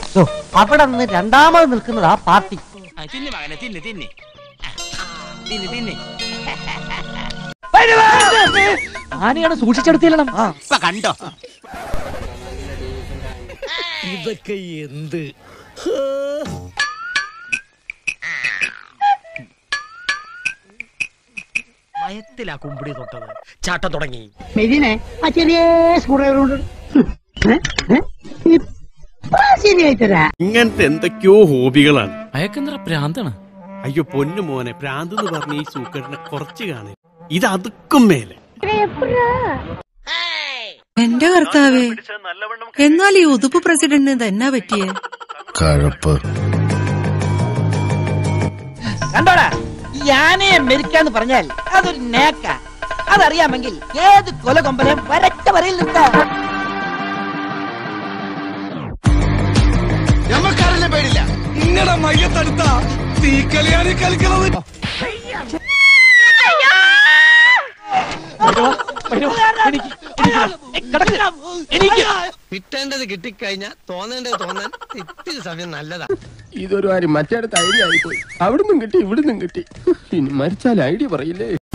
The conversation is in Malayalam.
ദോ, അവിടെ നിന്ന് രണ്ടാമത് നിൽക്കുന്നത് ആ പാർട്ടി ആ, തിന്ന് മകനെ തിന്ന് തിന്ന് ആ, തിന്ന് തിന്ന് ആനയാണ് സൂക്ഷിച്ചെടുത്തില്ലണം ഇപ്പൊ കണ്ടോ ഇതൊക്കെ എന്ത് മയത്തിലാ കുമ്പിടി തൊട്ടത് ചാട്ടം തുടങ്ങി മെതിനെ ആ ചെറിയ സ്ക്രൂ ഡ്രൈവർ കൊണ്ട് ഇപ്പൊ ശരിയായി തരാ ഇങ്ങനത്തെ എന്തൊക്കെയോ ഹോബികളാണ് അയക്കെന്തറ പ്രാന്താണ് അയ്യോ പൊന്നു മോനെ പ്രാന്ത് എന്ന് പറഞ്ഞ ഈ സൂക്കറിനെ കുറച്ച് കാണേ ഇത് അതുക്കും മേലെ എന്റെ കർത്താവേ എന്നാൽ ഈ ഉതുപ്പ് പ്രസിഡന്റിന് ഇതെന്നാ പറ്റിയേ കഴപ്പ് കണ്ടോടാ ഈ ആനയെ മെരിക്കാന്ന് പറഞ്ഞാൽ അതൊരു നേക്ക അതറിയാമെങ്കിൽ ഏത് കൊല കൊമ്പനെയും വരട്ട വരയിൽ നിർത്താം നിങ്ങളുടെ മയ്യത്തടുത്ത തീക്കളിയാണ് കളിക്കുന്നത് കിട്ടേണ്ടത് കിട്ടിക്കഴിഞ്ഞാ തോന്നേണ്ടത് തോന്നാൻ ഇത്തിരി സമയം നല്ലതാ ഇതൊരു കാര്യം മറ്റേടത്ത് ഐഡിയ ആയിപ്പോയി അവിടുന്നും കിട്ടി ഇവിടുന്നും കിട്ടി ഇനി മരിച്ചാൽ ഐഡിയ പറയില്ലേ